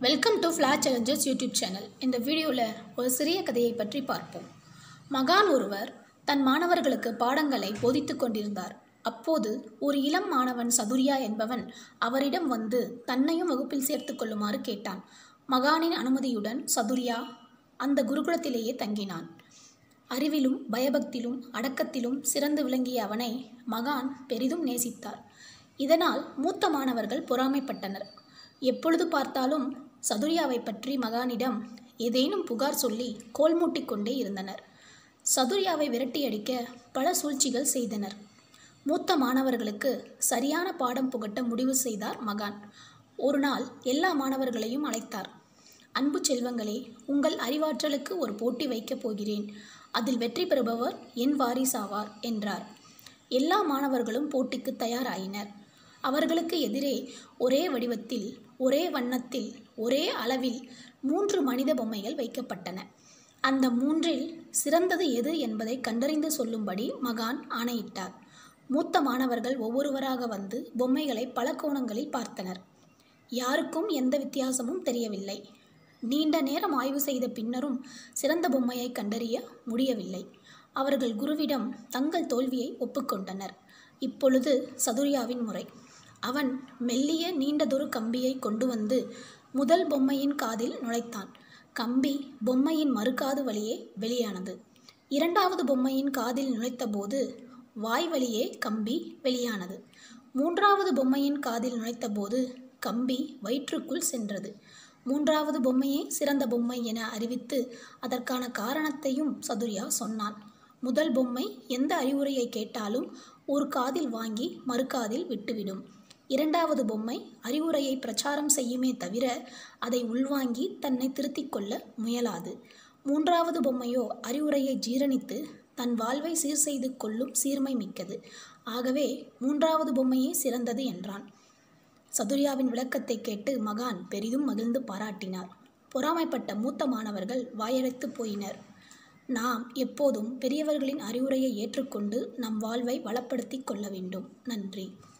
welcome to flash challengers YouTube channel இந்த வீடியோவில் ஒரு சிறிய கதையை பற்றி பார்ப்போம் மகான் ஒருவர் தன் மாணவர்களுக்கு பாடங்களை போதித்துக் கொண்டிருந்தார் அப்போது ஒரு இளம் மாணவன் சதுரியா என்பவன் அவரிடம் வந்து தன்னையும் வகுப்பில் சேர்த்துக் கொள்ளுமாறு கேட்டான் மகானின் அனுமதியுடன் சதுரியா அந்த குருகுலத்திலேயே தங்கினான் அறிவிலும் பயபக்திலும் அடக்கத்திலும் சிறந்து விளங்கிய அவனை மகான் பெரிதும் நேசித்தார் இதனால் மூத்த மாணவர்கள் பொறாமைப்பட்டனர் எப்பொழுது பார்த்தாலும் சதுரியாவை பற்றி மகானிடம் ஏதேனும் புகார் சொல்லி கோல் மூட்டிக் கொண்டே இருந்தனர் சதுரியாவை விரட்டியடிக்க பல சூழ்ச்சிகள் செய்தனர் மூத்த மாணவர்களுக்கு சரியான பாடம் புகட்ட முடிவு செய்தார் மகான் ஒரு நாள் எல்லா மாணவர்களையும் அழைத்தார் அன்பு செல்வங்களே உங்கள் அறிவாற்றலுக்கு ஒரு போட்டி வைக்கப் போகிறேன் அதில் வெற்றி பெறுபவர் என் வாரிசாவார் என்றார் எல்லா மாணவர்களும் போட்டிக்கு தயாராயினர் அவர்களுக்கு எதிரே ஒரே வடிவத்தில் ஒரே வண்ணத்தில் ஒரே அளவில் மூன்று மனித பொம்மைகள் வைக்கப்பட்டன அந்த மூன்றில் சிறந்தது எது என்பதை கண்டறிந்து சொல்லும்படி மகான் ஆணையிட்டார் மூத்த மாணவர்கள் ஒவ்வொருவராக வந்து பொம்மைகளை பல கோணங்களில் பார்த்தனர் யாருக்கும் எந்த வித்தியாசமும் தெரியவில்லை நீண்ட நேரம் ஆய்வு செய்த பின்னரும் சிறந்த பொம்மையை கண்டறிய முடியவில்லை அவர்கள் குருவிடம் தங்கள் தோல்வியை ஒப்புக்கொண்டனர் இப்பொழுது சதுரியாவின் முறை அவன் மெல்லிய நீண்டதொரு கம்பியை கொண்டு வந்து முதல் பொம்மையின் காதில் நுழைத்தான் கம்பி பொம்மையின் மறுகாது வழியே வெளியானது இரண்டாவது பொம்மையின் காதில் நுழைத்தபோது வாய் வழியே கம்பி வெளியானது மூன்றாவது பொம்மையின் காதில் நுழைத்தபோது கம்பி வயிற்றுக்குள் சென்றது மூன்றாவது பொம்மையே சிறந்த பொம்மை என அறிவித்து அதற்கான காரணத்தையும் சதுரியா சொன்னான் முதல் பொம்மை எந்த அறிவுரையை கேட்டாலும் ஒரு காதில் வாங்கி மறுகாதில் விட்டுவிடும் இரண்டாவது பொம்மை அறிவுரையை பிரச்சாரம் செய்யுமே தவிர அதை உள்வாங்கி தன்னை திருத்திக் கொள்ள முயலாது மூன்றாவது பொம்மையோ அறிவுரையை ஜீரணித்து தன் வாழ்வை சீர் செய்து கொள்ளும் சீர்மை மிக்கது ஆகவே மூன்றாவது பொம்மையே சிறந்தது என்றான் சதுரியாவின் விளக்கத்தை கேட்டு மகான் பெரிதும் மகிழ்ந்து பாராட்டினார் பொறாமைப்பட்ட மூத்த மாணவர்கள் வாயடைத்து போயினர் நாம் எப்போதும் பெரியவர்களின் அறிவுரையை ஏற்றுக்கொண்டு நம் வாழ்வை வளப்படுத்திக் கொள்ள வேண்டும் நன்றி